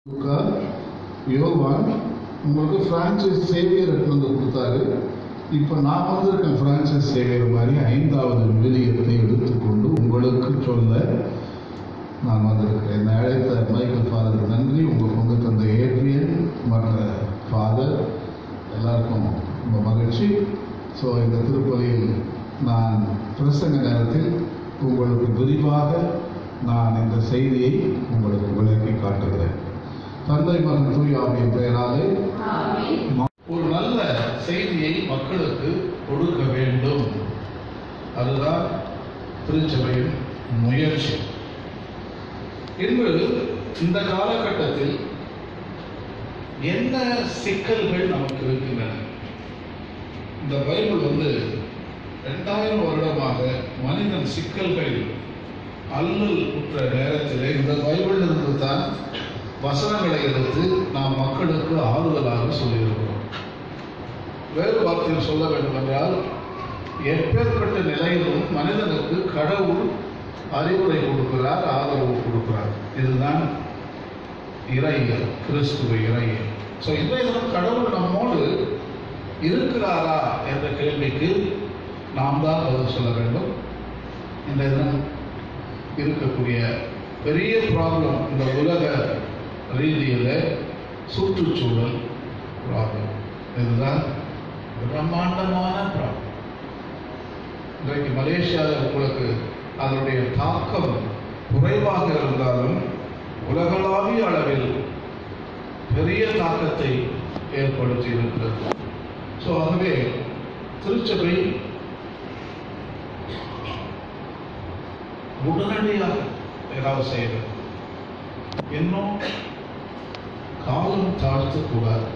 லூக்கா யோவான் உங்களுக்கு franchise Xavier எடுத்து வந்து கொடுத்தாரு இப்போ நான் வந்திருக்கேன் ஃப்ரான்ச்சைஸ் சேவியர் மாதிரி ஐந்தாவது விவிலியத்தை எடுத்துக்கொண்டு உங்களுக்கு சொல்ல நான் வந்திருக்கிறேன் என்னை அழைத்த மைக்கேல் ஃபாதருக்கு நன்றி உங்கள் பங்கு தந்த ஏட்ரியன் மற்ற ஃபாதர் எல்லாருக்கும் ரொம்ப மகிழ்ச்சி ஸோ இந்த திருப்பலியில் நான் பிரசங்க நேரத்தில் உங்களுக்கு விரிவாக நான் இந்த செய்தியை உங்களுக்கு விளக்கி காட்டுகிறேன் தந்தை மகன் தூய் ஆவியின் பெயராலே ஒரு நல்ல செய்தியை மக்களுக்கு கொடுக்க வேண்டும் அதுதான் திருச்சபையின் முயற்சி இன்று இந்த காலகட்டத்தில் என்ன சிக்கல்கள் நமக்கு இருக்கின்றன இந்த பைபிள் வந்து ரெண்டாயிரம் வருடமாக மனிதன் சிக்கல்களில் அல்லல் உற்ற நேரத்திலே இந்த பைபிள் இருந்து தான் வசனங்களை எடுத்து நாம் மக்களுக்கு ஆறுதலாக சொல்லியிருக்கிறோம் வேறு வார்த்தையில் சொல்ல வேண்டும் என்றால் எப்பேற்பட்ட நிலையிலும் மனிதனுக்கு கடவுள் அறிவுரை கொடுக்கிறார் ஆதரவு கொடுக்கிறார் இதுதான் இறையியல் கிறிஸ்துவ இறையியல் ஸோ இன்றைய தினம் கடவுள் நம்மோடு இருக்கிறாரா என்ற கேள்விக்கு நாம் தான் பதில் சொல்ல வேண்டும் இன்றைய தினம் இருக்கக்கூடிய பெரிய ப்ராப்ளம் இந்த உலக ரீதியில் சுற்றுச்சூழல் ப்ராப்ளம் இதுதான் பிரம்மாண்டமான ப்ராப்ளம் இன்றைக்கு மலேசியாவில் உங்களுக்கு அதனுடைய தாக்கம் குறைவாக இருந்தாலும் உலகளாவிய அளவில் பெரிய தாக்கத்தை ஏற்படுத்தி இருக்கிறது ஸோ ஆகவே திருச்சபை உடனடியாக ஏதாவது செய்யணும் இன்னும் காலம் தாழ்த்தக்கூடாது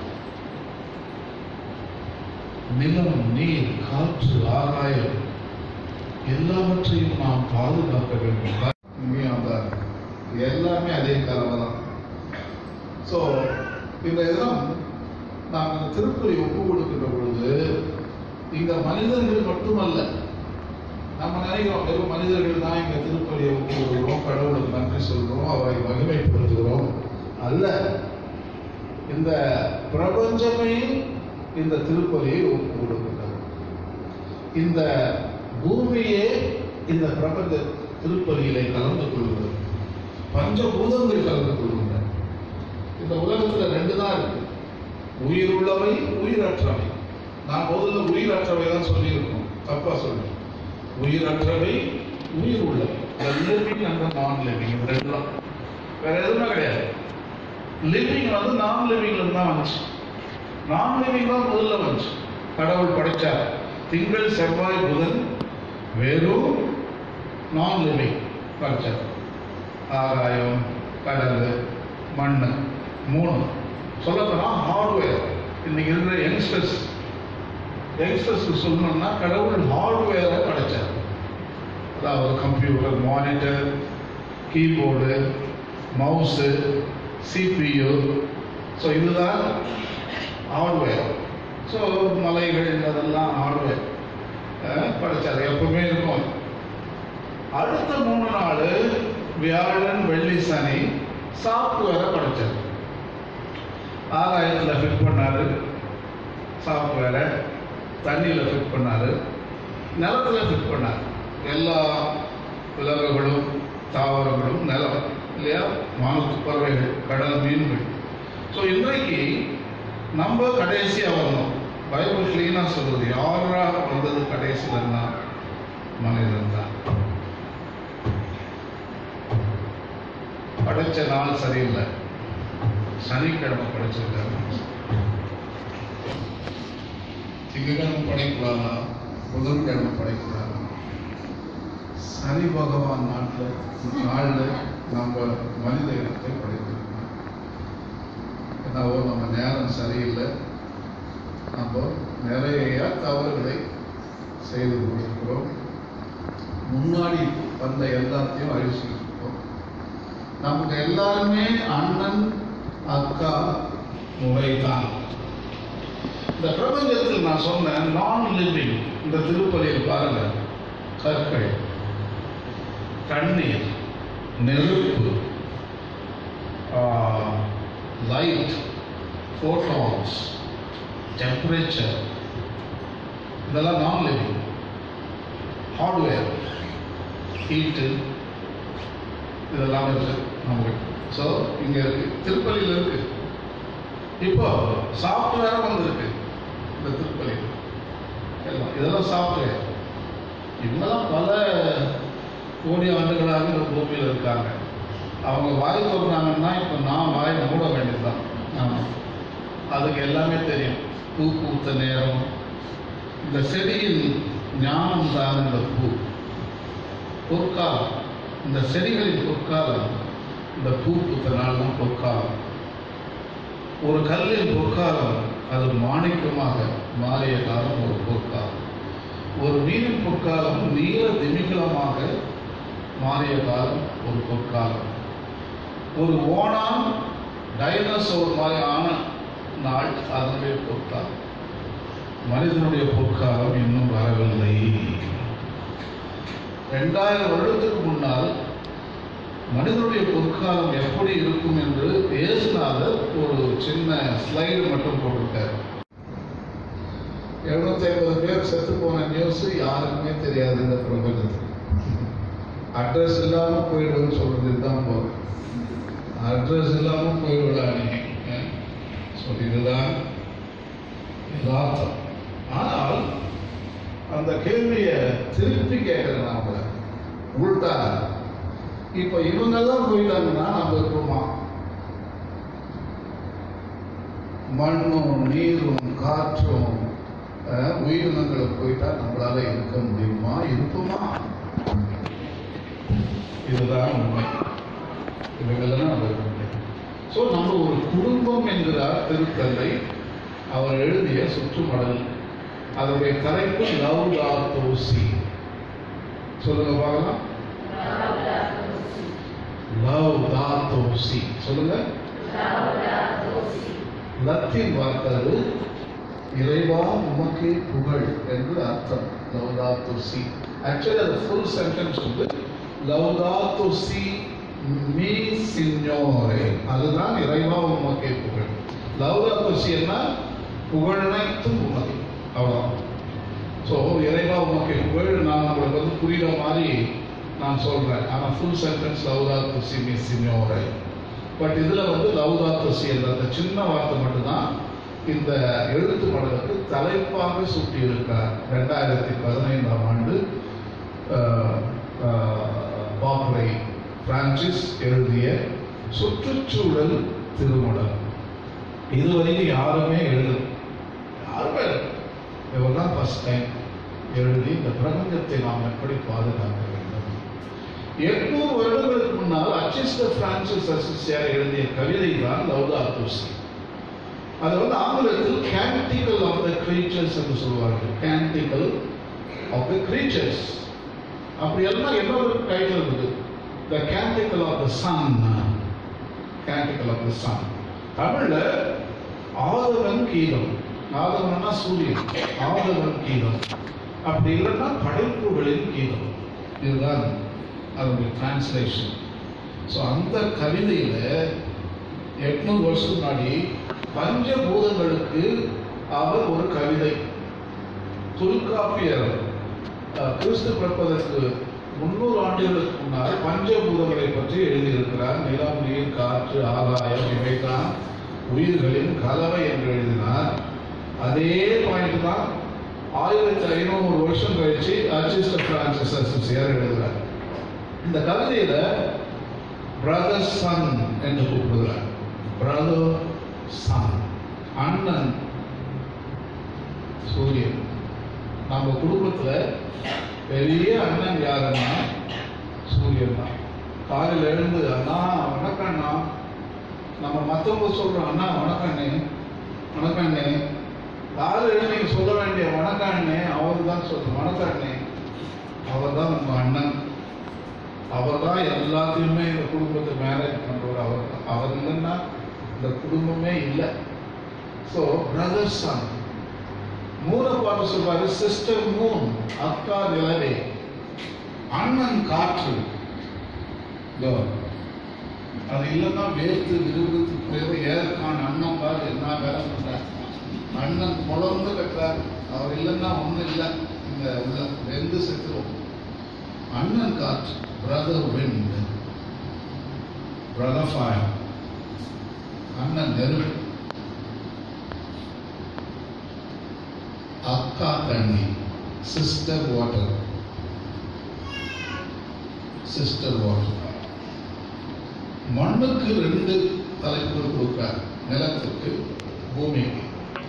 நிலம் நீர் காற்று ஆகாயம் எல்லாவற்றையும் நாம் பாதுகாக்க வேண்டும் இங்கேயும் தான் எல்லாமே அதே கலவை தான் ஸோ இந்த இதெல்லாம் நாம் இந்த திருப்பதி ஒப்பு கொடுக்கின்ற பொழுது இந்த மனிதர்கள் மட்டுமல்ல நம்ம நினைக்கிறோம் வெறும் மனிதர்கள் தான் இங்க திருப்பலியை ஒப்பு கொடுக்கிறோம் கடவுளுக்கு நன்றி சொல்றோம் அவரை மகிமைப்படுத்துகிறோம் அல்ல இந்த பிரபஞ்சமே இந்த திருப்பலியை ஒப்பு கொடுக்கிறது இந்த பூமியே இந்த பிரபஞ்ச திருப்பலியிலே கலந்து கொள்கிறது பஞ்சபூதங்கள் கலந்து கொள்கின்றன இந்த உலகத்துல ரெண்டு தான் இருக்கு உயிருள்ளவை உயிரற்றவை நான் முதல்ல உயிரற்றவை தான் சொல்லியிருக்கோம் தப்பா சொல்றேன் உயிரற்றவை உயிர் உள்ளவை லிவிங் அண்ட் நான் லிவிங் இந்த ரெண்டு தான் வேற எதுவுமே கிடையாது லிவிங் வந்து நான் லிவிங்ல இருந்து தான் வந்துச்சு நான் லிவிங் தான் முதல்ல வந்துச்சு கடவுள் படைச்சார் திங்கள் செவ்வாய் புதன் வெறும் நான் லிவிங் படைச்சார் ஆகாயம் கடல் மண் மூணு சொல்லப்போனால் ஹார்ட்வேர் இன்னைக்கு இருக்கிற யங்ஸ்டர்ஸ் யங்ஸ்டர்ஸ்க்கு சொல்லணும்னா கடவுள் ஹார்ட்வேரை படைச்சார் அதாவது computer monitor keyboard mouse CPU so இதுதான் ஹார்ட்வேர் ஸோ மலைகள் அதெல்லாம் ஹார்ட்வேர் படைச்சார் எப்பவுமே இருக்கும் அடுத்த மூணு நாள் வியாழன் வெள்ளி சனி சாஃப்ட்வேரை படைச்சார் ஆகாயத்தில் ஃபிட் பண்ணாரு சாஃப்ட்வேரை தண்ணியில் ஃபிட் பண்ணாரு நிலத்தில் ஃபிட் பண்ணார் எல்லா விலங்குகளும் தாவரங்களும் நிலம் இல்லையா வானத்து பறவைகள் கடல் மீன்கள் ஸோ இன்றைக்கு நம்ம கடைசியாக வரணும் பைபிள் கிளீனாக சொல்றது யாரா வந்தது கடைசியிலன்னா மனிதன் தான் படைச்ச நாள் சரியில்லை சனிக்கிழமை படைச்சிருக்காரு திங்கக்கிழமை படைக்கூடாதா புதன்கிழமை படைக்கூடாதா சனி பகவான் நாட்டில் நாளில் நம்ம மனித இனத்தை படைத்திருக்கோம் என்னவோ நம்ம நேரம் சரியில்லை நம்ம நிறைய தவறுகளை செய்து கொண்டிருக்கிறோம் முன்னாடி வந்த எல்லாத்தையும் அழிச்சுட்டு இருக்கோம் நமக்கு எல்லாருமே அண்ணன் அக்கா முறைதான் இந்த பிரபஞ்சத்தில் நான் சொன்னேன் நான் லிவிங் இந்த திருப்பலியில் பாருங்க கற்கள் தண்ணீர் நெருப்பு ஆ, லைட் ஃபோட்டான்ஸ் டெம்பரேச்சர் இதெல்லாம் நான் லிவிங் ஹார்ட்வேர் ஹீட்டு இதெல்லாம் இருக்கு நமக்கு ஸோ இங்க இருக்கு திருப்பதியில் இருக்கு இப்போ சாஃப்ட்வேரும் வந்திருக்கு இந்த திருப்பதியில் எல்லாம் இதெல்லாம் சாஃப்ட்வேர் இவங்கெல்லாம் பல கோடி ஆண்டுகளாக இந்த பூமியில் இருக்காங்க அவங்க வாய் சொல்றாங்கன்னா இப்போ நான் வாய் மூட வேண்டியதுதான் ஆமாம் அதுக்கு எல்லாமே தெரியும் பூ பூத்த நேரம் இந்த செடியின் ஞானம் தான் இந்த பூ பொற்காலம் இந்த செடிகளின் பொற்காலம் இந்த பூ பூத்த நாள் தான் பொற்காலம் ஒரு கல்லின் பொற்காலம் அது மாணிக்கமாக மாறிய காலம் ஒரு பொற்காலம் ஒரு மீனின் பொற்காலம் நீல திமிங்கலமாக மாறிய காலம் ஒரு பொற்காலம் ஒரு ஓணான் டைனோசோர் மாதிரி ஆன நாள் அதனுடைய பொற்காலம் மனிதனுடைய பொற்காலம் இன்னும் வரவில்லை ரெண்டாயிரம் வருடத்துக்கு முன்னால் மனிதனுடைய பொற்காலம் எப்படி இருக்கும் என்று இயேசுநாதர் ஒரு சின்ன ஸ்லைடு மட்டும் போட்டிருக்காரு எழுநூத்தி ஐம்பது பேர் செத்து போன நியூஸ் யாருக்குமே தெரியாது இந்த பிரபஞ்சத்தில் அட்ரஸ் இல்லாம போயிடுன்னு சொல்றது இதுதான் போதும் அட்ரஸ் இல்லாம போயிடுடா நீ ஸோ இதுதான் யதார்த்தம் ஆனால் அந்த கேள்வியை திருப்பி கேட்கிறேன் நான் உங்களை உள்டா இப்ப இவங்கெல்லாம் போயிட்டாங்கன்னா நம்ம இருப்போமா மண்ணும் நீரும் காற்றும் அஹ், உயிரினங்களும் போயிட்டா நம்மளால இருக்க முடியுமா இருப்போமா இதுதான் உண்மை இவைகளெல்லாம் நம்ம இருக்க முடியும் ஸோ நம்ம ஒரு குடும்பம் என்கிறார் திருத்தந்தை அவர் எழுதிய சுற்றுமடல் அதனுடைய தலைப்பு லவ் தோசி சொல்லுங்க பார்க்கலாம் லவ் தாத்தோசி சொல்லுங்க லத்தீன் வார்த்தை அது இறைவா உமக்கே புகழ் என்று அர்த்தம் லவ்தாத்துசி ஆக்சுவலி அது ஃபுல் சென்டென்ஸ் வந்து லவ்தாத்துசி மீ சிஞ்சோரே அதுதான் இறைவா உமக்கே புகழ் லவ்தாத்துசி என்ன புகழனைத்தும் உமது அவ்வளோதான் ஸோ இறைவா உமக்கு புகழ் நான் உங்களுக்கு வந்து புரியுற மாதிரி நான் சொல்றேன் ஆனால் ஃபுல் சென்டென்ஸ் லவ்தா துசி மீ சிஞ்சோரே பட் இதுல வந்து லவ்தா துசி என்ற அந்த சின்ன வார்த்தை மட்டும்தான் இந்த எழுத்து மடலுக்கு தலைப்பாக சூட்டி இருக்கார் ரெண்டாயிரத்தி பதினைந்தாம் ஆண்டு ஆஹ், ஆஹ், பாப்ரை பிரான்சிஸ் எழுதிய சுற்றுச்சூழல் திருமடல் இதுவரைக்கும் யாருமே எழுதல யாருமே எழுதல. இவர் தான் ஃபர்ஸ்ட் டைம் எழுதி இந்த பிரபஞ்சத்தை நாம் எப்படி பாதுகாக்க வேண்டும் எட்நூறு வருடங்களுக்கு முன்னால் அச்சிஸ்டர் பிரான்சிஸ் அசிஸ்டியார் எழுதிய கவிதை தான் லவ்தா தூசி அது வந்து ஆங்கிலத்தில் கேண்டிகல் ஆஃப் த கிரீச்சர்ஸ் என்று சொல்வார்கள் கேண்டிகல் ஆஃப் த கிரீச்சர்ஸ் அப்படி எல்லாம் இன்னொரு டைட்டில் இருக்குது the canticle of the sun canticle of the sun தமிழ்ல ஆதவன் கீதம் ஆதவன்னா சூரியன் ஆதவன் கீதம் அப்படி இல்லைன்னா படைப்புகளின் கீதம் இதுதான் அதனுடைய டிரான்ஸ்லேஷன் ஸோ அந்த கவிதையில எட்நூறு வருஷம் முன்னாடி பஞ்சபூதங்களுக்கு அவர் ஒரு கவிதை தொல்காப்பியர் அஹ், கிறிஸ்து பிறப்பதற்கு முன்னூறு ஆண்டுகளுக்கு முன்னால் பஞ்சபூதங்களை பற்றி எழுதியிருக்கிறார் நிலம் நீர் காற்று ஆகாயம் இவைதான் உயிர்களின் கலவை என்று எழுதினார் அதே பாயிண்ட் தான் ஆயிரத்தி ஐநூறு வருஷம் கழிச்சு அச்சிஸ்டர் பிரான்சிஸ் அசிசியார் எழுதுகிறார் இந்த கவிதையில பிரதர் சன் என்று கூப்பிடுகிறார் பிரதர் சன் அண்ணன் சூரியன் நம்ம குடும்பத்துல பெரிய அண்ணன் யாருன்னா சூரியன் தான் காலையில் எழுந்து அண்ணா வணக்கம் அண்ணா நம்ம மற்றவங்க சொல்றோம் அண்ணா வணக்கம் அண்ணே வணக்கம் அண்ணே காலையில் எழுந்து நீங்க சொல்ல வேண்டிய வணக்கம் அண்ணே அவர் தான் சொல்ற வணக்கம் அண்ணே அவர் தான் உங்க அண்ணன் அவர் தான் எல்லாத்தையுமே இந்த குடும்பத்தை மேனேஜ் பண்றவர் அவர் தான் அவர் இல்லைன்னா இந்த குடும்பமே இல்லை ஸோ பிரதர் சன் மூணை பார்த்து சொல்றாரு சிஸ்டர் மூன் அக்கா நிலவே அண்ணன் காற்று இதோ, அது இல்லைன்னா வேர்த்து விறுவிறுத்து போய் ஏற்கான அவர் இல்லைன்னா ஒன்றும் இல்லை இந்த உள்ள வெந்து செத்துருவோம் அண்ணன் காற்று பிரதர் விண்ட் பிரதர் ஃபயர் அண்ணன் நெருப்பு அக்கா தண்ணி சிஸ்டர் வாட்டர் சிஸ்டர் வாட்டர் மண்ணுக்கு ரெண்டு தலைப்புகள் கொடுக்கிறார் நிலத்துக்கு பூமிக்கு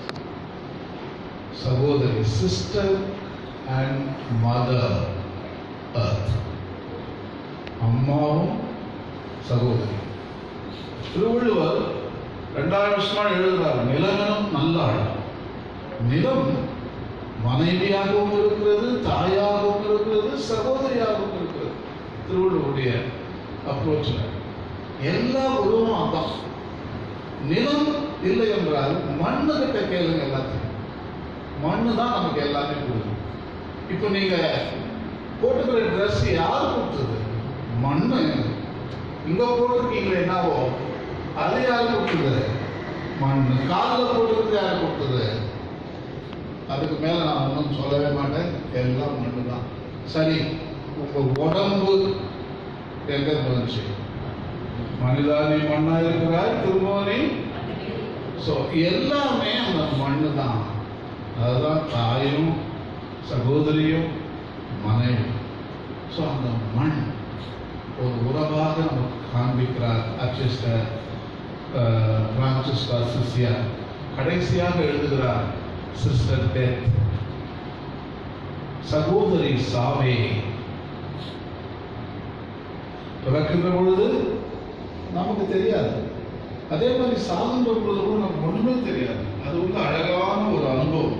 சகோதரி சிஸ்டர் அண்ட் மதர் அர்த் அம்மாவும் சகோதரி திருவள்ளுவர் ரெண்டாயிரம் வருஷமா எழுதுறார் நிலமெனும் நல்லாள் நிலம் மனைவியாகவும் இருக்கிறது தாயாகவும் இருக்கிறது சகோதரியாகவும் இருக்கிறது திருவள்ளுவருடைய அப்ரோச்சில் எல்லா உருவமும் அதான் நிலம் இல்லை என்றால் மண்ணு கிட்ட கேளுங்க எல்லாத்தையும் மண்ணு தான் நமக்கு எல்லாமே கொடுக்கும் இப்போ நீங்க போட்டுக்கிற ட்ரெஸ் யார் கொடுத்தது மண்ணு இங்க போட்டிருக்கீங்களே என்னவோ அது யார் கொடுத்தது மண்ணு காலில் போட்டுக்கிறது யார் கொடுத்தது அதுக்கு மேல நான் ஒன்றும் சொல்லவே மாட்டேன் எல்லாம் மண்ணு தான் சரி உங்க உடம்பு எங்க வந்துச்சு மனிதா நீ மண்ணா இருக்கிறாய் திரும்ப நீ ஸோ எல்லாமே அந்த மண்ணு தான் அதுதான் தாயும் சகோதரியும் மனைவி ஸோ அந்த மண் ஒரு உறவாக நமக்கு காண்பிக்கிறார் அர்ச்சிஸ்டர் பிரான்சிஸ்டா சிசியா கடைசியாக எழுதுகிறார் சிஸ்டர் டெத் சகோதரி சாவே பிறக்கின்ற பொழுது நமக்கு தெரியாது அதே மாதிரி சாகின்ற பொழுது கூட நமக்கு ஒண்ணுமே தெரியாது அது வந்து அழகான ஒரு அனுபவம்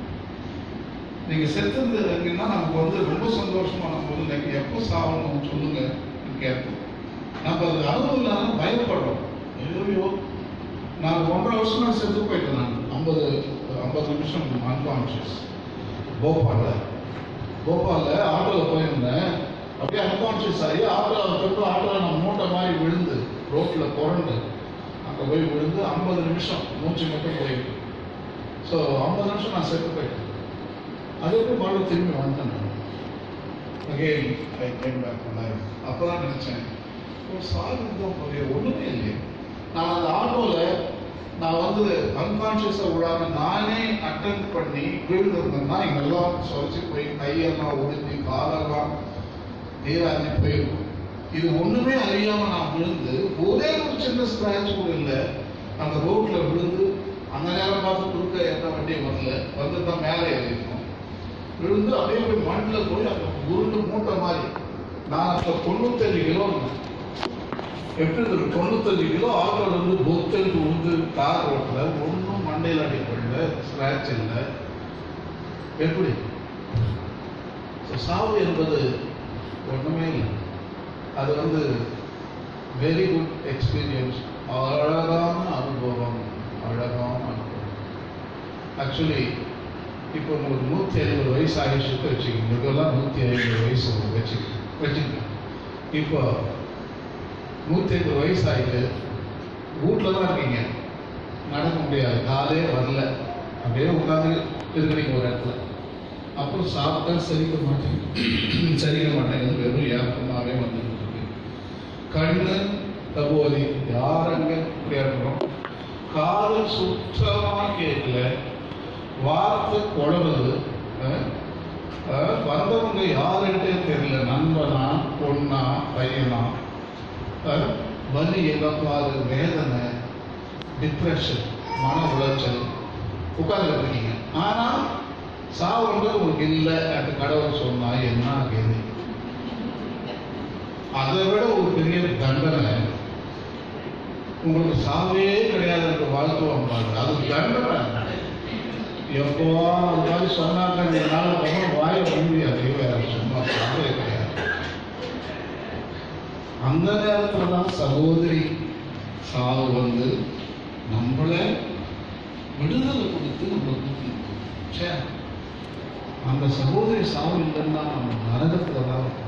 நீங்க செத்துருந்தீங்கன்னா நமக்கு வந்து ரொம்ப சந்தோஷமா நம்ம வந்து எனக்கு எப்போ சாகணும் சொல்லுங்க கேட்போம் நம்ம அது அனுபவம் இல்லாம பயப்படுறோம் ஐயோ நான் ஒன்றரை வருஷமா செத்து போயிட்டேன் நான் ஐம்பது ஐம்பது நிமிஷம் அன்கான்ஷியஸ் போபால்ல போபால்ல ஆட்டோவில் போயிருந்தேன் அப்படியே அன்கான்ஷியஸ் ஆகி ஆட்டோவில் தொட்டு ஆட்டோவில் நான் மூட்டை மாதிரி விழுந்து ரோட்டில் புரண்டு அங்கே போய் விழுந்து ஐம்பது நிமிஷம் மூச்சு மட்டும் போயிருக்கு ஸோ ஐம்பது நிமிஷம் நான் செத்து போயிட்டேன் அதுக்கு மறுபடியும் திரும்பி வந்துட்டேன் நான் again I came back life அப்போ தான் நினச்சேன் ஒரு சாகு தான் போய் ஒன்றுமே இல்லையே நான் அந்த ஆட்டோவில் நான் வந்து அன்கான்ஷியஸாக விடாம நானே அட்டன் பண்ணி விழுந்திருந்தேன்னா இங்கெல்லாம் சொரிச்சு போய் கையெல்லாம் ஒடிஞ்சு காலெல்லாம் நீராஞ்சி போயிருக்கும் இது ஒண்ணுமே அறியாம நான் விழுந்து ஒரே ஒரு சின்ன ஸ்கிராட்ச் கூட இல்லை அந்த ரோட்ல விழுந்து அந்த நேரம் பார்த்து குறுக்க எந்த வண்டியும் வரல வந்து தான் மேலே ஏறிருக்கோம் விழுந்து அப்படியே போய் மண்ணில் போய் அந்த உருண்டு மூட்டை மாதிரி நான் அப்போ தொண்ணூத்தஞ்சு கிலோ இருந்தேன். எப்படி இந்த தொண்ணூத்தஞ்சு கிலோ ஆட்டோல இருந்து பொத்தல் உழுந்து கார் ஓட்டல ஒன்றும் மண்டையில் அடிப்படல ஸ்கிராட்ச் இல்லை எப்படி So, சாவு என்பது ஒண்ணுமே இல்லை அது வந்து வெரி குட் எக்ஸ்பீரியன்ஸ் அழகான அனுபவம் அழகான அனுபவம் ஆக்சுவலி இப்போ உங்களுக்கு நூற்றி ஐம்பது வயசு ஆகிடுச்சுக்கு வச்சுக்கோங்க இதெல்லாம் நூற்றி ஐம்பது வயசு உங்களுக்கு வச்சு வச்சுக்கோங்க இப்போ நூற்றி ஐம்பது வயசு ஆகிட்டு வீட்டில் தான் இருக்கீங்க நடக்க முடியாது காலே வரல அப்படியே உட்காந்து இருக்கிறீங்க ஒரு இடத்துல அப்புறம் சாப்பிட்டா செரிக்க மாட்டேங்குது செரிக்க மாட்டேங்குது வெறும் ஏப்பமாகவே வந்துட்டு இருக்கு கண்ணு தபோதி யார் அங்க இப்படியா இருக்கிறோம் காது சுத்தமா கேட்கல வார்த்தை குழம்புது அஹ், அஹ், வந்தவங்க யாருன்ட்டே தெரியல நண்பனா பொண்ணா பையனா அஹ், வலி எங்கப்பாரு வேதனை டிப்ரெஷன் மன உளைச்சல் உட்கார்ந்து இருக்கீங்க ஆனா சாவுன்றது உங்களுக்கு இல்லை அந்த கடவுள் சொன்னா என்ன ஆகுது அதை விட ஒரு பெரிய தண்டனை உங்களுக்கு சாவே கிடையாது என்று வாழ்த்துவோம் பாருங்க அது தண்டனை எப்போ அந்த மாதிரி சொன்னாங்க என்னால் ரொம்ப வாய முடியாது வேற சும்மா சாவே கிடையாது அந்த நேரத்துல தான் சகோதரி சாவு வந்து நம்மளை விடுதலை கொடுத்து நம்மளை கூட்டிட்டு போகுது. ச்சே அந்த சகோதரி சாவு இல்லைன்னா நம்ம நரகத்துல தான் இருப்போம்.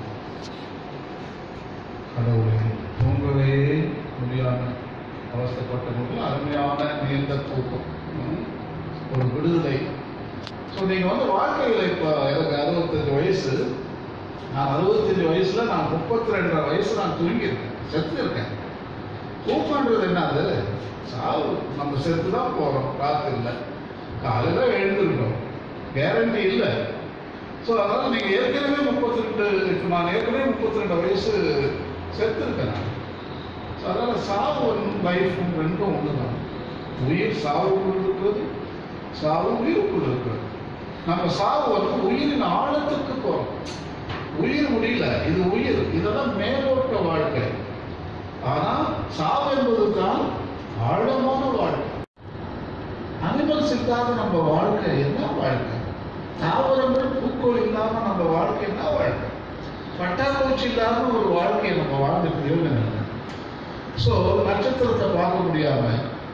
கடவுளை தூங்கவே முடியாம அவஸ்தைப்பட்ட போது அருமையான நீண்ட தூக்கம் ம். ஒரு விடுதலை ஸோ நீங்கள் வந்து வாழ்க்கையில் இப்போ எனக்கு அறுபத்தஞ்சு வயசு நான் அறுபத்தஞ்சு வயசுல நான் முப்பத்தி ரெண்டரை வயசு நான் தூங்கியிருக்கேன் செத்து இருக்கேன் தூக்கன்றது என்னது சாவு நம்ம செத்து தான் போகிறோம் ராத்திரியில் காலையில் எழுந்திருக்கோம் கேரண்டி இல்லை ஸோ அதனால் நீங்கள் ஏற்கனவே முப்பத்தி ரெண்டு இப்போ நான் ஏற்கனவே முப்பத்தி ரெண்டு வயசு செத்து இருக்கேன் நான் ஸோ அதனால் சாவும் லைஃபும் ரெண்டும் ஒன்று தான் உயிர் சாவுக்குள் இருக்கிறது சாவு உயிருக்குள் இருக்கிறது நம்ம சாவு வந்து உயிரின் ஆழத்துக்கு போகிறோம் உயிர் முடியல இது உயிர் இதெல்லாம் மேலோட்ட வாழ்க்கை ஆனால் சாவு என்பது தான் ஆழமான வாழ்க்கை அனிமல்ஸ் இல்லாத நம்ம வாழ்க்கை என்ன வாழ்க்கை தாவரங்கள் பூக்கள் இல்லாம நம்ம வாழ்க்கை என்ன வாழ்க்கை பட்டாம்பூச்சி இல்லாம ஒரு வாழ்க்கையை நம்ம வாழ்ந்து பிரயோஜனம் ஸோ நட்சத்திரத்தை பார்க்க முடியாம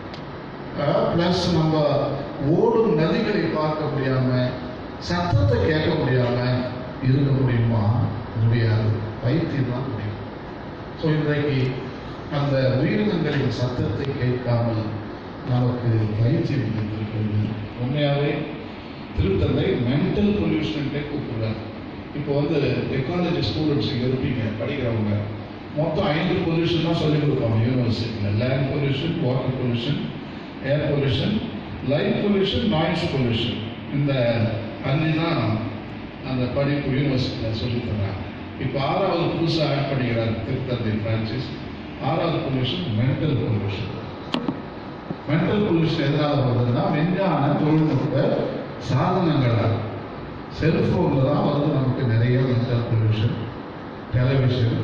ப்ளஸ் நம்ம ஓடும் நதிகளை பார்க்க முடியாம சத்தத்தை கேட்க முடியாம இருக்க முடியுமா முடியாது பைத்தியம் தான் முடியும் ஸோ இன்றைக்கு அந்த உயிரினங்களின் சத்தத்தை கேட்காமல் நமக்கு பயிற்சியம் இருக்கிறது உண்மையாகவே திருத்தந்தை மென்டல் பொல்யூஷன்ட்டே கூப்பிடுறாங்க இப்போ வந்து டெக்னாலஜி ஸ்டூடெண்ட்ஸ் இங்கே இருப்பீங்க படிக்கிறவங்க மொத்தம் ஐந்து பொல்யூஷன் தான் சொல்லிக் கொடுப்பாங்க யூனிவர்சிட்டியில் land pollution water pollution air pollution light pollution noise pollution இந்த அஞ்சு தான் அந்த படிப்பு யூனிவர்சிட்டியில் சொல்லி தர்றாங்க இப்போ ஆறாவது புதுசாக ஆட் பண்ணிக்கிறார் திருத்தந்தை பிரான்சிஸ் ஆறாவது pollution mental pollution mental pollution எதனால வருதுன்னா விஞ்ஞான தொழில்நுட்ப சாதனங்களால் செல்ஃபோனில் தான் வந்து நமக்கு நிறைய மென்டல் பொல்யூஷன் டெலிவிஷன்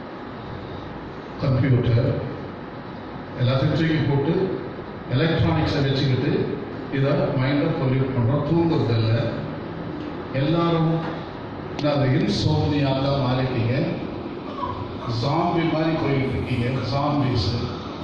கம்ப்யூட்டர் எல்லாத்தையும் தூக்கி போட்டு எலக்ட்ரானிக்ஸை வச்சுக்கிட்டு இதை மைண்டை பொல்யூட் பண்ணுறோம் தூங்குறதில்ல எல்லாரும் அந்த இன்சோம்னியால மாறிட்டீங்க ஜாம்பி மாதிரி போயிட்டு இருக்கீங்க ஜாம்பிஸ்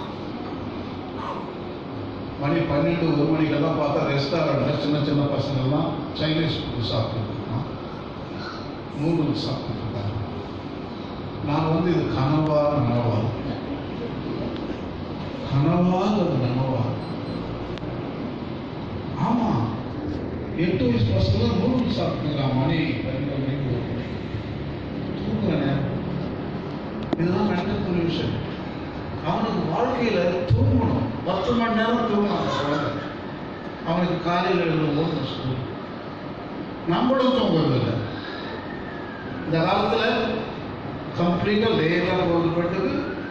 மணி பன்னெண்டு ஒரு மணிக்கெல்லாம் பார்த்தா ரெஸ்டாரண்ட்ல சின்ன சின்ன பசங்கள்லாம் சைனீஸ் ஃபுட் சாப்பிட்டு இருக்கான் நூடுல்ஸ் சாப்பிட்டு இருக்காங்க நான் வந்து இது கனவா நனவா கனவா அது நனவா ஆமா எட்டு வயசு பசங்க நூடுல்ஸ் சாப்பிட்டுருக்கான் மணி பன்னெண்டு மணிக்கு ஒரு மணி தூங்குறேன் இதுதான் மென்டல் பொல்யூஷன் அவனுக்கு வாழ்க்கையில தூங்கணும் பத்து மணி நேரம் தூங்கணும் அந்த குழந்தை அவனுக்கு காலையில் எழுதும்போது ஸ்கூல் நம்மளும் தூங்குறதில்லை இந்த காலத்துல கம்ப்ளீட்டா லேட்டா போகுது பட்டுக்கு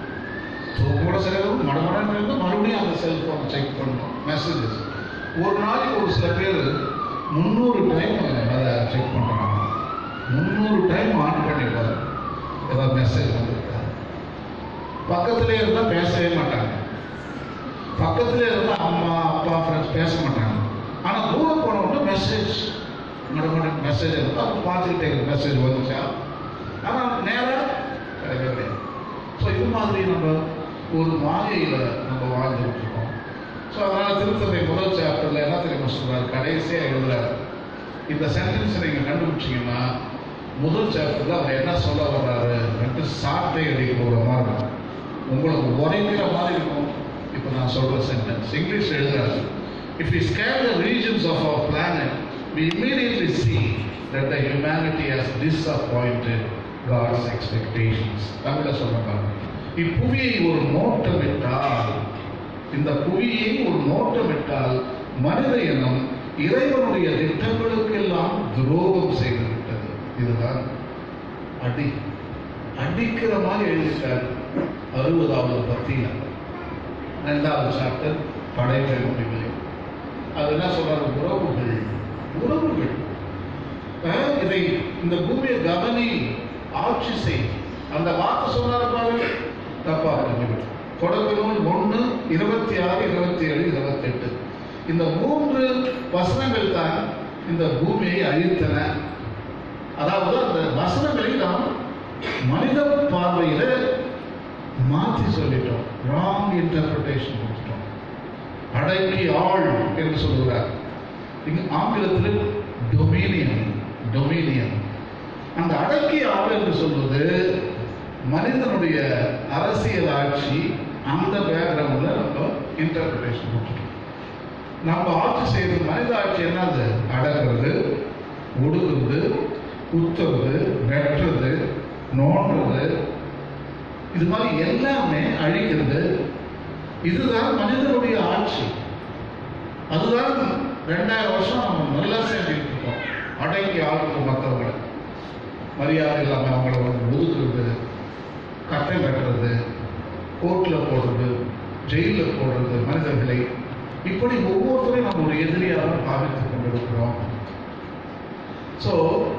தூங்கோட செலவு மடமடன் இருந்து மறுபடியும் அந்த செல்போனை செக் பண்ணணும் மெசேஜஸ் ஒரு நாளைக்கு ஒரு சில பேர் முந்நூறு டைம் அதை செக் பண்ணுறாங்க முந்நூறு டைம் ஆன் பண்ணிப்பாரு ஏதாவது மெசேஜ் வந்திருக்கா பக்கத்திலே இருந்தால் பேசவே மாட்டாங்க பக்கத்திலே இருந்தால் அம்மா அப்பா ஃப்ரெண்ட்ஸ் பேச மாட்டாங்க ஆனால் தூரம் போன உடனே மெசேஜ் மறுபடியும் மெசேஜ் இருந்தால் அவங்க பார்த்துக்கிட்டே இருக்கு மெசேஜ் வந்துச்சா ஆனால் நேரம் கிடைக்கவே கிடையாது ஸோ இது மாதிரி நம்ம ஒரு மாயையில் நம்ம வாழ்ந்துட்டு இருக்கோம் ஸோ அதனால் திருத்தந்தை முதல் சாப்டரில் என்ன தெரியுமா சொல்றாரு கடைசியாக எழுதுறாரு இந்த சென்டென்ஸை நீங்கள் கண்டுபிடிச்சீங்கன்னா முதல் சாப்டரில் அவர் என்ன சொல்ல வர்றாரு ரெண்டு சாட்டை அடிக்க போகிற மாதிரி இருக்கும் உங்களுக்கு உரைக்கிற மாதிரி இருக்கும் இப்போ நான் சொல்கிற சென்டென்ஸ் இங்கிலீஷ் எழுதுறாரு if we scan the regions of our planet we immediately see that the humanity has disappointed God's expectations. தமிழ சொல்றாங்க இப்புவியை ஒரு நோட்டமிட்டால் இந்த புவியை ஒரு நோட்டமிட்டால் மனித இனம் இறைவனுடைய திட்டங்களுக்கெல்லாம் துரோகம் செய்து விட்டது இதுதான் அடி அடிக்கிற மாதிரி எழுதிட்டார் அறுபதாவது பத்தியில ரெண்டாவது சாப்டர் படைப்பை முடிவில் அது என்ன சொல்றாரு உறவுகள் உறவுகள் அஹ், இதை இந்த பூமியை கவனி ஆட்சி செய் அந்த வார்த்தை சொன்னாரு பாருங்க தப்பா புரிஞ்சுக்கிட்டு தொடக்க நூல் ஒன்று இருபத்தி ஆறு இருபத்தி ஏழு இருபத்தி எட்டு இந்த மூன்று வசனங்கள் தான் இந்த பூமியை அழித்தன அதாவது அந்த வசனங்களை நாம் மனித பார்வையில மாற்றி சொல்லிட்டோம் ராங் இன்டர்பிரிட்டேஷன் கொடுத்துட்டோம் அடக்கி ஆள் என்று சொல்லுகிறார் இங்கு ஆங்கிலத்தில் டொமினியன் டொமினியன் அந்த அடக்கி ஆள் என்று சொல்வது மனிதனுடைய அரசியல் ஆட்சி அந்த பேக்ரவுண்ட்ல நம்ம இன்டர்பிரிட்டேஷன் கொடுத்துட்டோம் நம்ம ஆட்சி செய்யறது மனித ஆட்சி என்னது அடக்கிறது ஒடுக்குறது குத்துறது வெட்டுறது நோண்டுறது இது மாதிரி எல்லாமே அழிக்கிறது இதுதான் மனிதனுடைய ஆட்சி அதுதான் ரெண்டாயிரம் வருஷம் நம்ம நல்லா செஞ்சுட்டு இருக்கோம் அடக்கி ஆளுக்கு மற்றவங்களை மரியாதை இல்லாமல் அவங்கள வந்து ஒதுக்குறது கட்டை கட்டுறது கோர்ட்டில் போடுறது ஜெயிலில் போடுறது மனிதர்களை இப்படி ஒவ்வொருத்தரையும் நம்ம ஒரு எதிரியாக பாவித்துக் கொண்டிருக்கிறோம் ஸோ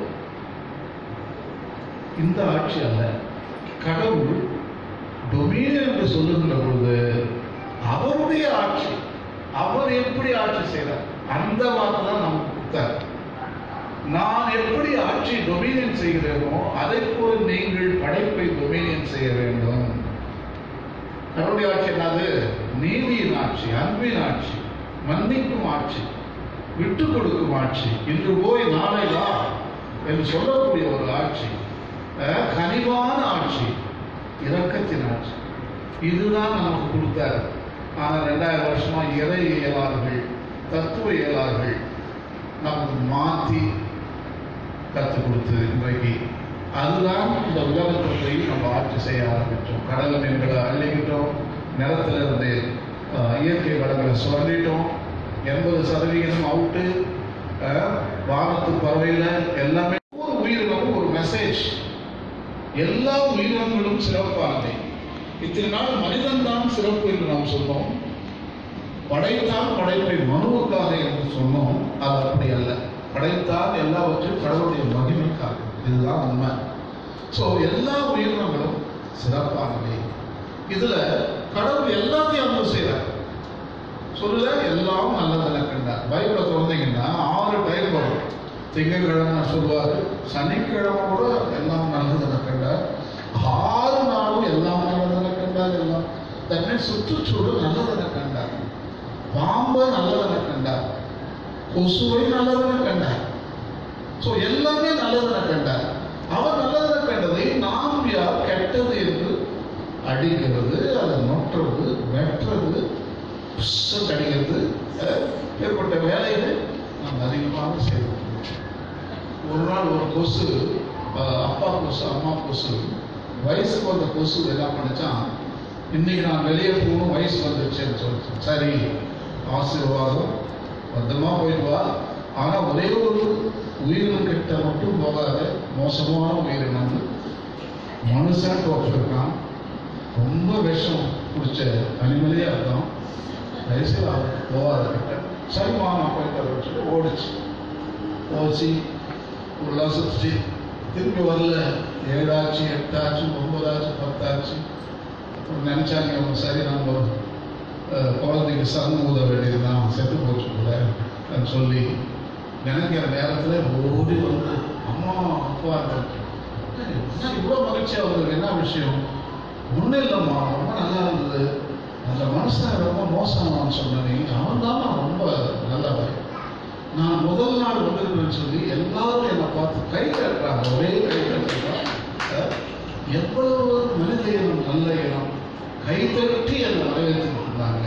இந்த ஆட்சி அல்ல கடவுள் டொமினியன் என்று சொல்லுகின்ற பொழுது அவருடைய ஆட்சி அவர் எப்படி ஆட்சி செய்தார் அந்த வார்த்தை தான் நமக்கு கொடுத்தார் நான் எப்படி ஆட்சி டொமினியன் செய்கிறேனோ அதை போல் நீங்கள் படைப்பை டொமினியன் செய்ய வேண்டும் கடவுளுடைய ஆட்சி என்னது நீதியின் ஆட்சி அன்பின் ஆட்சி மன்னிக்கும் ஆட்சி விட்டு கொடுக்கும் ஆட்சி இன்று போய் நாளை வா என்று சொல்லக்கூடிய ஒரு ஆட்சி அஹ், கனிவான ஆட்சி இரக்கத்தின் ஆட்சி இதுதான் நமக்கு கொடுத்தாரு ஆனால் ரெண்டாயிரம் வருஷமா இறை இயலார்கள் தத்துவ இயலார்கள் நமக்கு மாற்றி கற்றுக் கொடுத்தது இன்றைக்கு அதுதான் இந்த உலகத்தை போய் நம்ம ஆட்சி செய்ய ஆரம்பித்தோம் கடல் மீன்களை அள்ளிக்கிட்டோம் நிலத்துல இருந்து அஹ், இயற்கை வளங்களை சுரண்டிட்டோம் எண்பது சதவிகிதம் அவுட்டு வானத்து பறவையில எல்லாமே ஒரு உயிரினமும் ஒரு மெசேஜ் எல்லா உயிரினங்களும் சிறப்பானவை இத்தனை நாள் மனிதன் தான் சிறப்பு என்று நாம் சொன்னோம் படைத்தான் படைப்பை மனுவுக்காக என்று சொன்னோம் அது அப்படி அல்ல படைத்தான் எல்லாவற்றையும் கடவுளுடைய மகிமைக்காக இதுதான் உண்மை ஸோ எல்லா உயிரினங்களும் சிறப்பானவை இதுல கடவுள் எல்லாத்தையும் அன்பு செய்கிறார் சொல்லுல எல்லாம் நல்லதென கண்டார் பைபிளை திறந்தீங்கன்னா ஆறு டைம் வரும் திங்கட்கிழமை சொல்லுவார் சனிக்கிழமை கூட எல்லாம் நல்லதென கண்டார் ஆறு நாளும் எல்லாம் நல்லதென கண்டார் எல்லாம் தன்னை சுற்றுச்சூழல் நல்லதென கண்டார் பாம்பை நல்லதென கண்டார் கொசுவை நல்லதென கண்டார் ஸோ எல்லாமே நல்லதென கண்டார் அவர் நல்லதென கண்டதை நாம் யார் கெட்டது என்று அடிக்கிறது அதை நொட்டுறது வெட்டுறது புஷ்ஷ கடிக்கிறது அஹ், ஏற்பட்ட வேலைகளை நாம் அதிகமாக செய்வோம் ஒரு நாள் ஒரு கொசு அஹ், அப்பா கொசு அம்மா கொசு வயசுக்கு வந்த கொசு என்ன பண்ணுச்சான் இன்னைக்கு நான் வெளியே போகணும் வயசு வந்துருச்சுன்னு சொல்லிச்சு சரி ஆசீர்வாதம் பத்திரமா போயிட்டு வா ஆனா ஒரே ஒரு உயிரினம் கிட்ட மட்டும் போகாத மோசமான உயிரினம் மனுஷன் தோற்றிருக்கான் ரொம்ப விஷம் குடிச்ச அனிமலே அர்த்தம் வயசில் போகாத கிட்ட சரிமா நான் போயிட்டு வரேன்னு சொல்லி ஓடிச்சு போச்சு உள்ள சுற்றி திரும்பி வரல ஏழாச்சு எட்டாச்சு ஒன்பதாச்சு பத்தாச்சு அப்புறம் நினைச்சாங்க அவங்க சரி நம்ம அஹ், குழந்தைக்கு சன் ஊத வேண்டியதுதான் செத்து போச்சு கூட அப்படின்னு சொல்லி நினைக்கிற நேரத்தில் ஓடி வந்து அம்மா அப்பா என்ன இவ்வளோ மகிழ்ச்சியாக வந்தது என்ன விஷயம் ஒன்றும் இல்லைம்மா ரொம்ப நல்லா இருந்தது அந்த மனுஷன் ரொம்ப மோசமானு சொன்னனே அவன் தான் ரொம்ப நல்லவன் நான் முதல் நாள் வந்திருக்கேன்னு சொல்லி எல்லாரும் என்னை பார்த்து கை கட்டுறாங்க ஒரே கை கட்டுறாங்க எவ்வளவு மனித இனம் நல்ல இனம் கை தட்டி என்னை வரவேற்றுட்டு இருந்தாங்க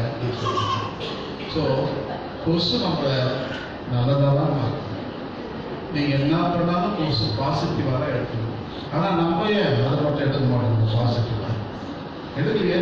ஸோ கொசு நம்மளை நல்லதாக தான் மாற்றும் நீங்கள் என்ன பண்ணாலும் கொசு பாசிட்டிவாக எடுத்துக்கணும் ஆனால் நம்ம ஏன் அதை மட்டும் எடுக்க மாட்டோம் பாசிட்டிவாக எடுக்கலையே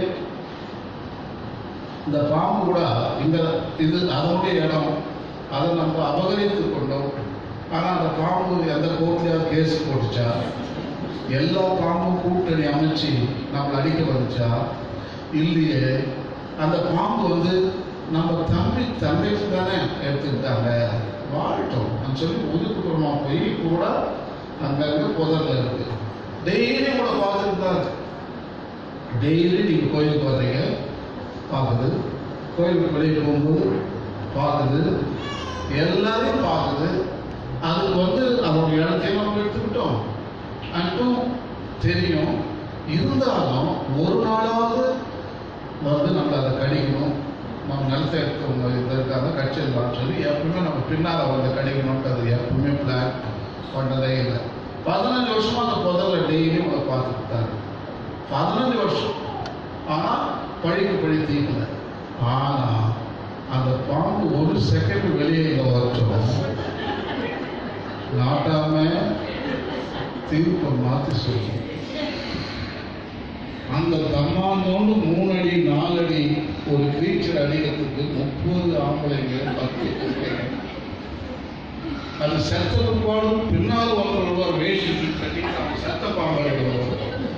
இந்த பாம்பு கூட இந்த இது அதனுடைய இடம் அதை நம்ம அபகரித்து கொண்டோம் ஆனால் அந்த பாம்பு எந்த கோர்ட்லையாவது கேஸ் போட்டுச்சா எல்லா பாம்பும் கூட்டணி அமைச்சு நம்மளை அடிக்க வந்துச்சா இல்லையே அந்த பாம்பு வந்து நம்ம தம்பி தந்தைக்கு தானே எடுத்துக்கிட்டாங்க வாழட்டும் அப்படின்னு சொல்லி ஒதுக்குப்புறமா போய் கூட அங்கங்கே புதர்ல இருக்கு டெய்லி கூட பார்த்துட்டு தான் இருக்கு டெய்லி நீங்கள் கோயிலுக்கு வர்றீங்க பார்க்குது கோயிலுக்கு வெளியே போகும்போது பார்க்குது எல்லாரையும் பார்க்குது அதுக்கு வந்து அதோட இடத்தையும் நம்ம எடுத்துக்கிட்டோம் அன்றும் தெரியும் இருந்தாலும் ஒரு நாளாவது வந்து நம்ம அதை கடிக்கணும் நம்ம நிலத்தை எடுத்தவங்க இதற்காக கட்சியிடலாம்னு சொல்லி எப்பவுமே நம்ம பின்னால் வந்து கடிக்கணும்ட்டு அது எப்பவுமே பிளான் பண்ணதே இல்லை பதினஞ்சு வருஷமா அந்த புதரை டெய்லியும் அதை பார்த்துக்கிட்டாரு பதினஞ்சு வருஷம் ஆனால் பழிக்கு பழி தீங்கல ஆனால் அந்த பாம்பு ஒரு செகண்ட் வெளியே வரட்டும் நாட்டாம தீர்ப்பை மாத்தி சொல்லும் அந்த தம்மாந்தோண்டு மூணு அடி நாலு அடி ஒரு கிரீச்சர் அடிக்கிறதுக்கு முப்பது ஆம்பளைங்க பத்து பொம்பளைங்க அது செத்த பிற்பாடும் பின்னால் வந்தவர்கள் வேஷத்தை கட்டி அவன் செத்த பாம்படைகிறவர்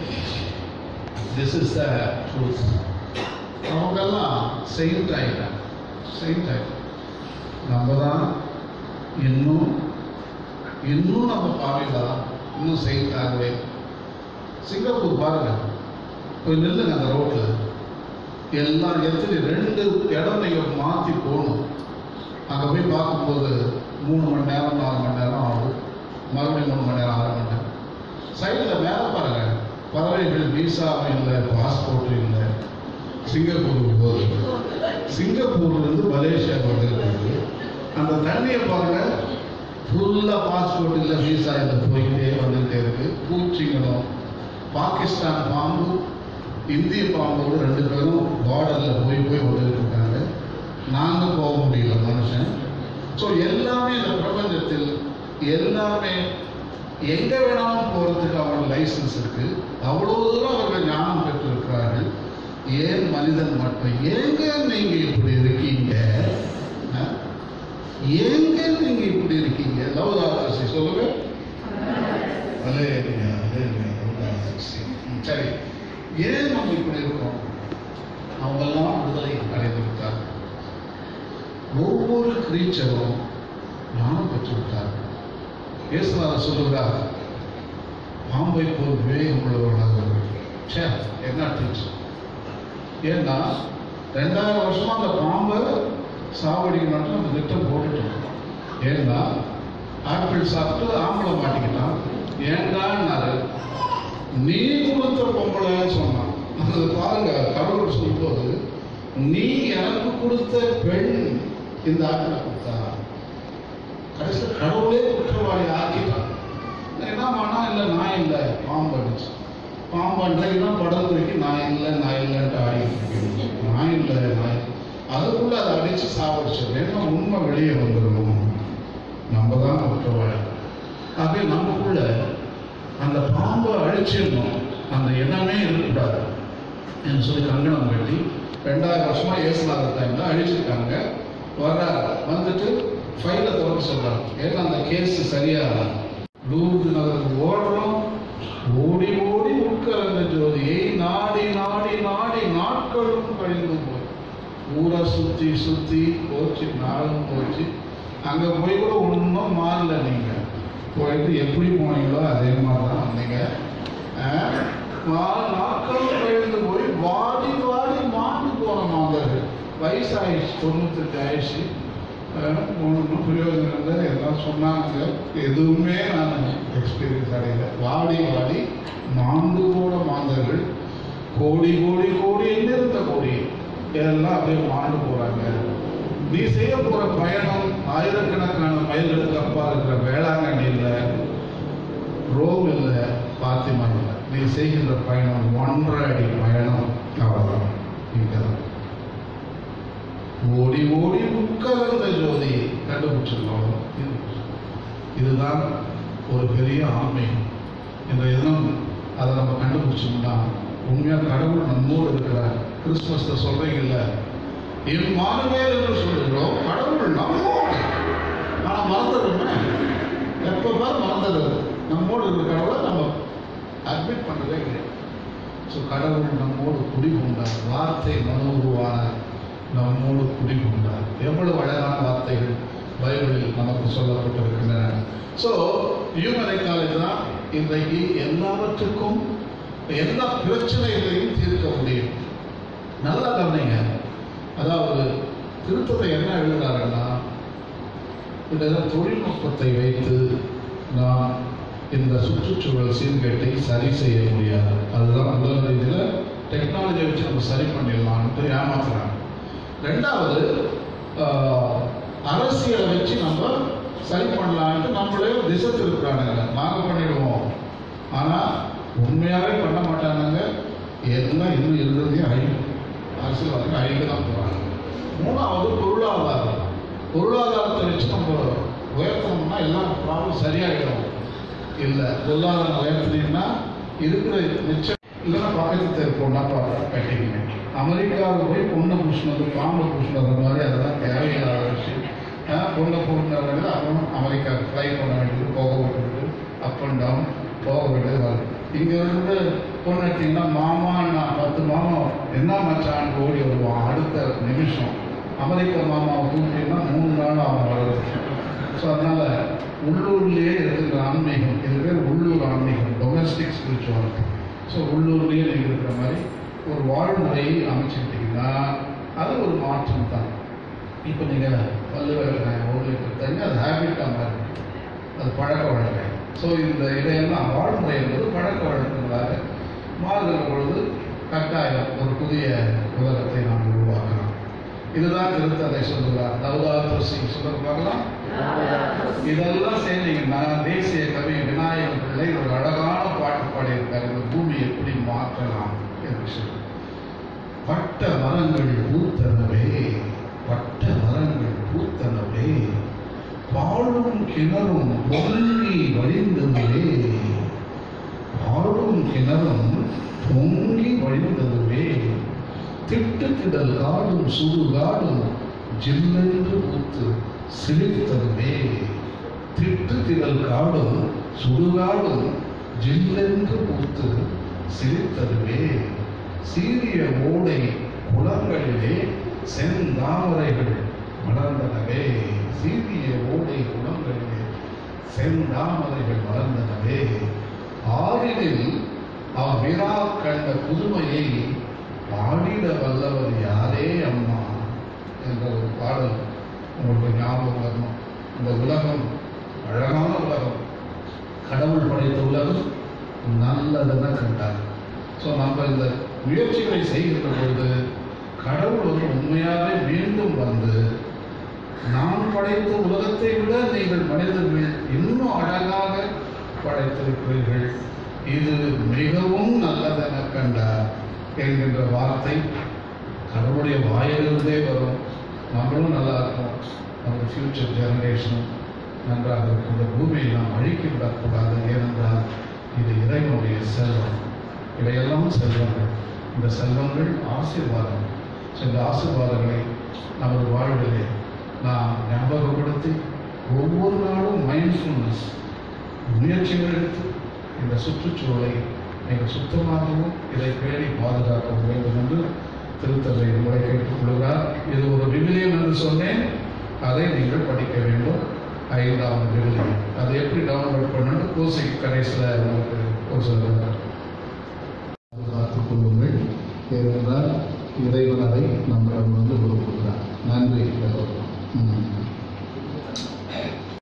திஸ் இஸ் த ட்ரூத் அவங்கெல்லாம் செயின்ட் ஆகிட்டாங்க செயின்ட் ஆகிட்டாங்க நம்ம தான் இன்னும் இன்னும் நம்ம பாவிதான் இன்னும் செயின்ட் ஆகவே சிங்கப்பூர் பாருங்க போய் நில்லுங்க அந்த ரோட்ல எல்லாம் எத்தனை ரெண்டு இடம் நீங்க மாத்தி போகணும் அங்க போய் பார்க்கும்போது மூணு மணி நேரம் நாலு மணி நேரம் ஆகும் மறுபடியும் மூணு மணி நேரம் ஆறு மணி நேரம் சைடில் மேலே பாருங்க பறவைகள் விசாவும் இல்லை பாஸ்போர்ட்டும் இல்லை சிங்கப்பூருக்கு போகுது சிங்கப்பூர்ல இருந்து மலேசியா வந்துருக்கு அந்த தண்ணியை பாருங்க ஃபுல்லாக பாஸ்போர்ட் இல்லை விசா இல்லை போயிட்டே வந்துகிட்டே இருக்கு பூச்சிங்களும் பாகிஸ்தான் பாம்பு இந்திய பாம்போடு ரெண்டு பேரும் பார்டரில் போய் போய் வந்துட்டு இருக்காங்க நாங்கள் போக முடியல மனுஷன் ஸோ எல்லாமே இந்த பிரபஞ்சத்தில் எல்லாமே எங்க வேணாலும் போறதுக்கு அவங்க லைசன்ஸ் இருக்கு அவ்வளவு தூரம் அவர்கள் ஞானம் பெற்றிருக்கிறார்கள் ஏன் மனிதன் மட்டும் ஏங்க நீங்க இப்படி இருக்கீங்க அஹ்? ஏங்க நீங்க இப்படி இருக்கீங்க லவதாசி சொல்லுங்க அலேலுயா, அலேலுயா, லவதாசி. ம், சரி ஏன் நம்ம இப்படி இருக்கோம் அவங்கெல்லாம் விடுதலை அடைந்து விட்டார்கள் ஒவ்வொரு கிரீச்சரும் ஞானம் பெற்று விட்டார்கள் இயேசுநாதர் சொல்லுகிறார் பாம்பை போல் விவேகம் உள்ளவர்களாக சே என்ன டீச்சர் ஏன்னா ரெண்டாயிரம் வருஷமா அந்த பாம்பை சாவடிக்கணும்னு அந்த திட்டம் போட்டுட்டோம் ஏன்னா ஆப்பிள் சாப்பிட்டு ஆம்பளை மாட்டிக்கிட்டான் ஏண்டான்னாரு நீ கொடுத்த பொம்பளை சொன்னான் அது பாருங்க கடவுள் சொல்லும்போது நீ எனக்கு கொடுத்த பெண் இந்த ஆப்பிளை கொடுத்தா கடைசியில் கடவுளே குற்றவாளி ஆக்கிட்டான் என்ன பண்ணா இல்லை நான் இல்லை பாம்பு அடிச்சு பாம்பு அன்றைக்குனா படத்துறைக்கு நான் இல்லை நான் இல்லைன்ட்டு ஆடிட்டு இருக்கேன் நான் இல்லை நான் இல்லை. அதுக்குள்ள அதை அடிச்சு சாவடிச்சது ஏன்னா உண்மை வெளியே வந்துடணும் நம்ம தான் குற்றவாளி ஆகவே நமக்குள்ள அந்த பாம்பை அழிச்சிடணும் அந்த எண்ணமே இருக்கக்கூடாது என்று சொல்லி கங்கணம் கட்டி ரெண்டாயிரம் வருஷமா இயேசுநாதர் டைம்ல அழிச்சிருக்காங்க வர்றாரு வந்துட்டு ஃபைலை திறக்க சொல்றாங்க ஏன்னா அந்த கேஸ் சரியா லூர்து நகருக்கு ஓடுறோம் ஓடி ஓடி உட்கலந்த ஜோதியை நாடி நாடி நாடி நாட்களும் கழிந்து போய் ஊரை சுத்தி சுத்தி போச்சு நாளும் போச்சு அங்க போய் கூட ஒன்றும் மாறல நீங்க போயிட்டு எப்படி போனீங்களோ அதே மாதிரி தான் வந்தீங்க ஆஹ், நாலு நாட்களும் கழிந்து போய் வாடி வாடி மாண்டு போன மாந்தர்கள் வயசாயிடுச்சு தொண்ணூத்தெட்டு ஆயிடுச்சு ஆஹ், ஒண்ணும் பிரயோஜனம் இல்லை எல்லாம் சொன்னாங்க எதுவுமே நான் எக்ஸ்பீரியன்ஸ் அடையல வாடி வாடி மாண்டு போன மாந்தர்கள் கோடி கோடி கோடி எங்கிருந்த கோடி இதெல்லாம் அப்படியே மாண்டு போறாங்க நீ செய்ய போற பயணம் ஆயிரக்கணக்கான மைல்களுக்கு அப்பா இருக்கிற வேளாங்கண்ணி இல்லை ரோம் இல்லை பாத்திமா இல்லை நீ செய்கின்ற பயணம் ஒன்றரை அடி பயணம் அவ்வளவுதான் இங்கதான் ஓடி ஓடி உட்கலந்த ஜோதி கண்டுபிடிச்சிருக்கோம் இது- இதுதான் ஒரு பெரிய ஆன்மீகம் இந்த தினம் அதை நம்ம கண்டுபிடிச்சோம்னா உண்மையா கடவுள் நம்மோடு இருக்கிறார் கிறிஸ்துமஸ்ல சொல்றீங்கல்ல இம்மானுவேல் என்று சொல்லுகிறோம் கடவுள் நம்மோடு ஆனா மறந்துடுமே எப்ப பாரு மறந்துடுறது நம்மோடு இருக்கிற கடவுளை நம்ம அட்மிட் பண்றதே கிடையாது ஸோ கடவுள் நம்மோடு குடிகொண்டார் வார்த்தை மனோருவானார் நம்மோடு குடிகொண்டார் எவ்வளவு அழகான வார்த்தைகள் பைபிளில் நமக்கு சொல்லப்பட்டிருக்கின்றன ஸோ ஹியூமன் காலேஜ் தான் இன்றைக்கு எல்லாவற்றுக்கும் எல்லா பிரச்சனைகளையும் தீர்க்க முடியும் நல்லா கவனிங்க அதாவது திருத்தத்தை என்ன எழுதுறாருன்னா இந்த தொழில்நுட்பத்தை வைத்து நாம் இந்த சுற்றுச்சூழல் சீர்கேட்டை சரி செய்ய முடியாது அதுதான் முதல் ரீதியில் டெக்னாலஜியை வச்சு நம்ம சரி பண்ணிடலாம்னு ஏமாத்துறாங்க ரெண்டாவது ஆஹ், அரசியலை வச்சு நம்ம சரி பண்ணலான்ட்டு நம்மளே திசை திருப்புறானுங்க நாங்கள் பண்ணிடுவோம் ஆனால் உண்மையாகவே பண்ண மாட்டானுங்க எல்லாம் இன்னும் இருக்கிறதையும் அழிக்கும் அரசியல்வாதிகள் அழிக்க தான் போகிறாங்க மூணாவது பொருளாதாரம் எல்லாம் ப்ராப்ளம் சரியாயிடும் இல்லை பொருளாதாரம் உயர்த்தினீங்கன்னா இருக்கிற மிச்சம் இல்லைன்னா பக்கத்து தெரு பொண்ணா கட்டிங்க அமெரிக்காவில் போய் பொண்ணை பூசினது பாம்பை பூசினது மாதிரி அதெல்லாம் தேவையில்லாத விஷயம் ஆஹ் பொண்ணை பூசினது அப்புறம் அமெரிக்கா ஃப்ளை பண்ண வேண்டியது போக விட்டுட்டு அப் அண்ட் டவுன் போக வேண்டியது வரும் இங்கே இருந்து பொண்ணு எடுத்தீங்கன்னா மாமா நான் பத்து மாமா என்ன மச்சான் ஓடி வருவான் அடுத்த நிமிஷம் அமெரிக்க மாமாவை கூப்பிட்டீங்கன்னா மூணு நாள் அவன் வர்றது ஸோ அதனால உள்ளூர்லேயே இருக்கிற ஆன்மீகம் இது பேர் உள்ளூர் ஆன்மீகம் டொமஸ்டிக் ஸ்பிரிச்சுவாலிட்டி ஸோ உள்ளூர்லேயே நீங்கள் இருக்கிற மாதிரி ஒரு வாழ்முறையை அமைச்சுக்கிட்டீங்கன்னா அது ஒரு மாற்றம் தான் இப்போ நீங்கள் பல்லு விளக்குறேன் ஒரு லிட்டர் தண்ணி அது ஹேபிட்டாக மாறி அது பழக்க வழக்கம் ஸோ இந்த இதையெல்லாம் வாழ்முறை என்பது பழக்க வழக்கங்களாக மாறுகிற பொழுது கட்டாயம் ஒரு புதிய உலகத்தை நாம் உருவாக்கலாம் இதுதான் திருத்தந்தை சொல்லுகிறார் நவதாத் சிங் சொல்ல பார்க்கலாம் இதெல்லாம் சேர்ந்தீங்கன்னா தேசிய கவி விநாயகர் பிள்ளை ஒரு அழகான பாட்டு பாடியிருக்கார் இந்த பூமி எப்படி மாற்றலாம் என்று சொல்லி பட்ட மரங்கள் பூத்தனவே பட்ட மரங்கள் பூத்தனவே பாழும் கிணறும் பொங்கி வழிந்ததுவே பாழும் கிணறும் பொங்கி வழிந்ததுவே திட்டுத்திடல் காடும் சுடுகாடும் ஜில்லென்று பூத்து சிரித்ததுவே திட்டுத்திடல் காடும் சுடுகாடும் ஜில்லென்று பூத்து சிரித்ததுவே சீரிய ஓடை குளங்களிலே செந்தாமரைகள் மலர்ந்தனவே சீரிய ஓடை குளங்களிலே செந்தாமரைகள் மலர்ந்தனவே ஆறினில் அவ்விரா கண்ட புதுமையை பாடிட வல்லவர் யாரே அம்மா என்ற ஒரு பாடல் உங்களுக்கு ஞாபகம் வரணும் இந்த உலகம் அழகான உலகம் கடவுள் படைத்த உலகம் நல்லதுன்னு கண்டார் ஸோ நம்ம இந்த முயற்சிகளை செய்கின்ற பொழுது கடவுள் வந்து உண்மையாகவே மீண்டும் வந்து நான் படைத்த உலகத்தை விட நீங்கள் மனிதர்கள் இன்னும் அழகாக படைத்திருக்கிறீர்கள் இது மிகவும் நல்லதென கண்டார் என்கின்ற வார்த்தை கடவுளுடைய வாயிலிருந்தே வரும் நம்மளும் நல்லா இருக்கும் நம்ம ஃபியூச்சர் ஜெனரேஷனும் நன்றாக இருக்கும் இந்த பூமியை நாம் அழிக்க விடக்கூடாது ஏனென்றால் இது இறைவனுடைய செல்வம் இவையெல்லாம் செல்வங்கள் இந்த செல்வங்கள் ஆசீர்வாதம் ஸோ இந்த ஆசீர்வாதங்களை நமது வாழ்விலே நாம் ஞாபகப்படுத்தி ஒவ்வொரு நாளும் மைண்ட்ஃபுல்னஸ் முயற்சிகள் எடுத்து இந்த சுற்றுச்சூழலை நீங்கள் சுத்தமாகவும் இதை பேணி பாதுகாக்க வேண்டும் என்று திருத்தந்தை உங்களை கேட்டுக்கொள்கிறார் இது ஒரு விவிலியம் என்று சொன்னேன் அதை நீங்கள் படிக்க வேண்டும் ஐந்தாவது விவிலியம் அதை எப்படி டவுன்லோட் பண்ணணும் கோசி கடைசியில் உங்களுக்கு ஒரு சில